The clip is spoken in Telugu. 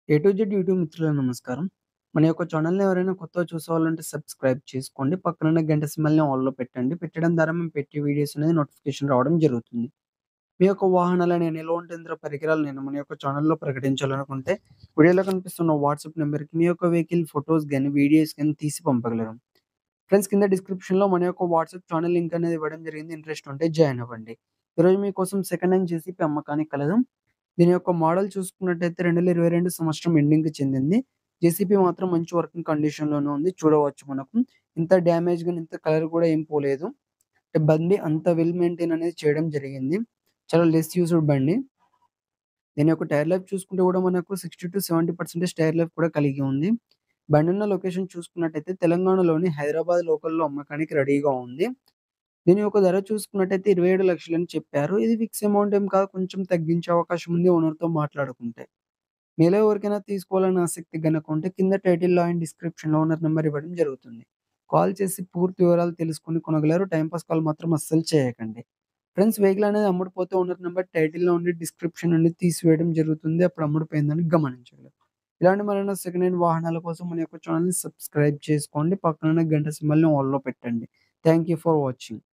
ఏ టు జెడ్ యూట్యూబ్ మిత్రులకు నమస్కారం. మన యొక్క ఛానెల్‌ని ఎవరైనా కొత్తగా చూసేవాళ్ళుంటే సబ్స్క్రైబ్ చేసుకోండి. పక్కనున్న గంట సింబల్‌ని ఆల్‌లో పెట్టండి. పెట్టడం ద్వారా మేము పెట్టే వీడియోస్ అనేది నోటిఫికేషన్ రావడం జరుగుతుంది. మీ యొక్క వాహనాలని నిల్వ యంత్ర పరికరాలు నేను మన యొక్క ఛానెల్‌లో ప్రకటించాలనుకుంటే వీడియోలో కనిపిస్తున్న వాట్సాప్ నంబర్‌కి మీ యొక్క వెహికల్ ఫోటోస్ గాని, వీడియోస్ గాని తీసి పంపగలరు. ఫ్రెండ్స్ కింద డిస్క్రిప్షన్‌లో మన యొక్క వాట్సాప్ ఛానెల్ లింక్ అనేది ఇవ్వడం జరిగింది. ఇంట్రెస్ట్ ఉంటే జాయిన్ అవ్వండి. ఈరోజు మీకోసం సెకండ్ హ్యాండ్ జేసీబీ అమ్మకానికి కలదు. దీని యొక్క మోడల్ చూసుకున్నట్టయితే 2022 సంవత్సరం ఎండింగ్‌కి చెందింది. జేసీబీ మాత్రం మంచి వర్కింగ్ కండిషన్‌లోనే ఉంది. చూడవచ్చు మనకు. ఇంత డ్యామేజ్ గాని, ఇంత కలర్ కూడా ఏం పోలేదు. అంటే బండి అంత వెల్ మెయింటైన్ అనేది చేయడం జరిగింది. చాలా లెస్ యూజ్డ్ బండి. దీని యొక్క టైర్ లైఫ్ చూసుకుంటే కూడా మనకు 60-70% టైర్ లైఫ్ కూడా కలిగి ఉంది. బండి ఉన్న లొకేషన్ చూసుకున్నట్టయితే తెలంగాణలోని హైదరాబాద్ లోకల్‌లో అమ్మకానికి రెడీగా ఉంది. దీని యొక్క ధర చూసుకున్నట్టయితే 27,00,000 అని చెప్పారు. ఇది ఫిక్స్ అమౌంట్ ఏం కాదు. కొంచెం తగ్గించే అవకాశం ఉంది ఓనర్‌తో మాట్లాడుకుంటే. మీలో ఎవరికైనా తీసుకోవాలని ఆసక్తి గనక ఉంటే కింద టైటిల్‌లో అండ్ డిస్క్రిప్షన్‌లో ఓనర్ నంబర్ ఇవ్వడం జరుగుతుంది. కాల్ చేసి పూర్తి వివరాలు తెలుసుకొని కొనగలరు. టైమ్ పాస్ కాల్ మాత్రం అస్సలు చేయకండి. ఫ్రెండ్స్ వెహికల్ అనేది అమ్ముడుపోతే ఓనర్ నంబర్ టైటిల్‌లో ఉండి డిస్క్రిప్షన్ నుండి తీసివేయడం జరుగుతుంది. అప్పుడు అమ్ముడుపోయిందని గమనించగలరు. ఇలాంటి మరెన్నో సెకండ్ హ్యాండ్ వాహనాల కోసం మన యొక్క ఛానెల్‌ని సబ్స్క్రైబ్ చేసుకోండి. పక్కనున్న గంట సింబల్‌ని ఆల్‌లో పెట్టండి. Thank you for watching.